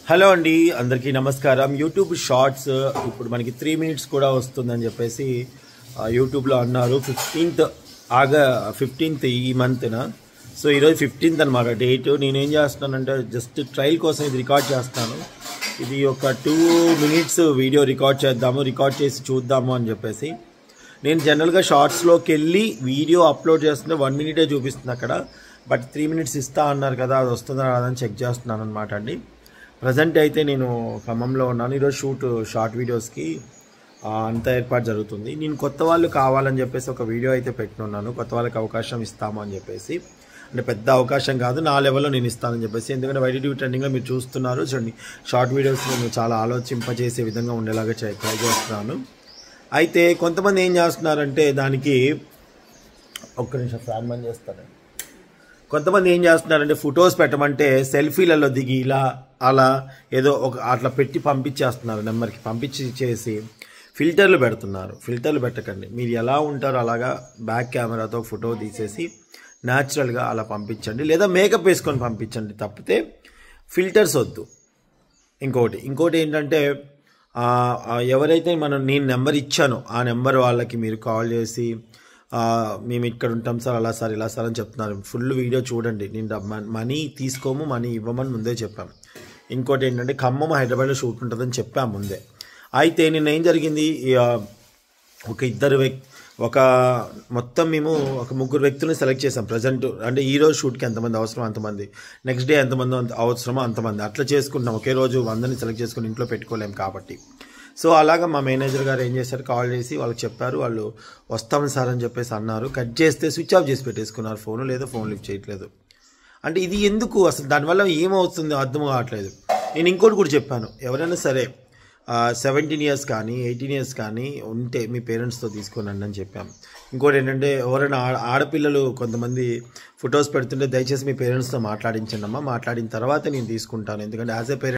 hello అండి అందరికీ నమస్కారం యూట్యూబ్ షార్ట్స్ ఇప్పుడు మనకి త్రీ మినిట్స్ కూడా వస్తుందని చెప్పేసి ఆ, యూట్యూబ్లో అన్నారు ఫిఫ్టీన్త్ ఆగ ఫిఫ్టీన్త్ ఈ మంత్న సో ఈరోజు ఫిఫ్టీన్త్ అనమాట డేట్ నేనేం చేస్తున్నానంటే జస్ట్ ట్రయల్ కోసం ఇది రికార్డ్ చేస్తాను ఇది ఒక టూ మినిట్స్ వీడియో రికార్డ్ చేద్దాము రికార్డ్ చేసి చూద్దాము అని చెప్పేసి నేను జనరల్గా షార్ట్స్లోకి వెళ్ళి వీడియో అప్లోడ్ చేస్తుంటే వన్ మినిటే చూపిస్తుంది అక్కడ బట్ త్రీ మినిట్స్ ఇస్తా అన్నారు కదా అది వస్తుందా రాదని చెక్ చేస్తున్నాను అనమాట అండి ప్రజెంట్ అయితే నేను ఖమ్మంలో ఉన్నాను ఈరోజు షూట్ షార్ట్ వీడియోస్కి ఆ, అంత ఏర్పాటు జరుగుతుంది నేను కొత్త వాళ్ళు కావాలని చెప్పేసి ఒక వీడియో అయితే పెట్టినున్నాను కొత్త వాళ్ళకి అవకాశం ఇస్తాము అని చెప్పేసి అంటే పెద్ద అవకాశం కాదు నా లెవెల్లో నేను ఇస్తానని చెప్పేసి ఎందుకంటే వైటీ ట్రెండింగ్లో మీరు చూస్తున్నారు చూడండి షార్ట్ వీడియోస్ నేను చాలా ఆలోచింపజేసే విధంగా ఉండేలాగా చే- ట్రై చేస్తున్నాను అయితే కొంతమంది ఏం చేస్తున్నారంటే దానికి ఒక్క నిమిషం ఫ్యాన్ బంద్ చేస్తాను కొంతమంది ఏం చేస్తున్నారంటే ఫొటోస్ పెట్టమంటే సెల్ఫీలలో దిగి ఇలా అలా ఏదో ఒక అట్లా పెట్టి పంపించేస్తున్నారు నెంబర్కి పంపించి చేసి ఫిల్టర్లు పెడుతున్నారు ఫిల్టర్లు పెట్టకండి మీరు ఎలా ఉంటారో అలాగా బ్యాక్ కెమెరాతో ఫోటో తీసేసి న్యాచురల్గా అలా పంపించండి లేదా మేకప్ వేసుకొని పంపించండి తప్పితే ఫిల్టర్స్ వద్దు ఇంకోటి ఇంకోటి ఏంటంటే ఆ, ఆ, ఎవరైతే మనం నేను నెంబర్ ఇచ్చానో ఆ నెంబర్ వాళ్ళకి మీరు కాల్ చేసి ఆ, మేము ఇక్కడ ఉంటాం సార్ అలా సార్ ఇలా సార్ అని చెప్తున్నారు ఫుల్ వీడియో చూడండి నేను డబ్- మన్- మనీ తీసుకోము మనీ ఇవ్వమని ముందే చెప్పాం ఇంకోటి ఏంటంటే ఖమ్మం హైదరాబాద్లో షూట్ ఉంటుందని చెప్పాం ముందే అయితే నిన్న ఏం జరిగింది ఈ, ఆ, ఒక ఇద్దరు వ్యక్తి ఒక మొత్తం మేము ఒక ముగ్గురు వ్యక్తులను సెలెక్ట్ చేసాం ప్రజెంట్ అంటే ఈ రోజు షూట్కి ఎంతమంది అవసరం అంతమంది నెక్స్ట్ డే ఎంతమంది అంత అవసరమో అంతమంది అట్లా చేసుకుంటాం ఒకే రోజు వందని సెలెక్ట్ చేసుకుని ఇంట్లో పెట్టుకోలేం కాబట్టి సో అలాగా మా మేనేజర్ గారు ఏం చేశారు కాల్ చేసి వాళ్ళకి చెప్పారు వాళ్ళు వస్తాం సార్ అని చెప్పేసి అన్నారు కట్ చేస్తే స్విచ్ ఆఫ్ చేసి పెట్టేసుకున్నారు ఫోన్ లేదా ఫోన్ లిఫ్ట్ చేయట్లేదు అంటే ఇది ఎందుకు అసలు దానివల్ల ఏమవుతుందో అర్థం కావట్లేదు నేను ఇంకోటి కూడా చెప్పాను ఎవరైనా సరే సెవెంటీన్ ఇయర్స్ కానీ ఎయిటీన్ ఇయర్స్ కానీ ఉంటే మీ పేరెంట్స్తో తీసుకోనండి అని చెప్పాము ఇంకోటి ఏంటంటే ఎవరైనా ఆడ- ఆడపిల్లలు కొంతమంది ఫొటోస్ పెడుతుంటే దయచేసి మీ పేరెంట్స్తో మాట్లాడించండి అమ్మా మాట్లాడిన తర్వాత నేను తీసుకుంటాను ఎందుకంటే యాజ్ ఏ పేరెంట్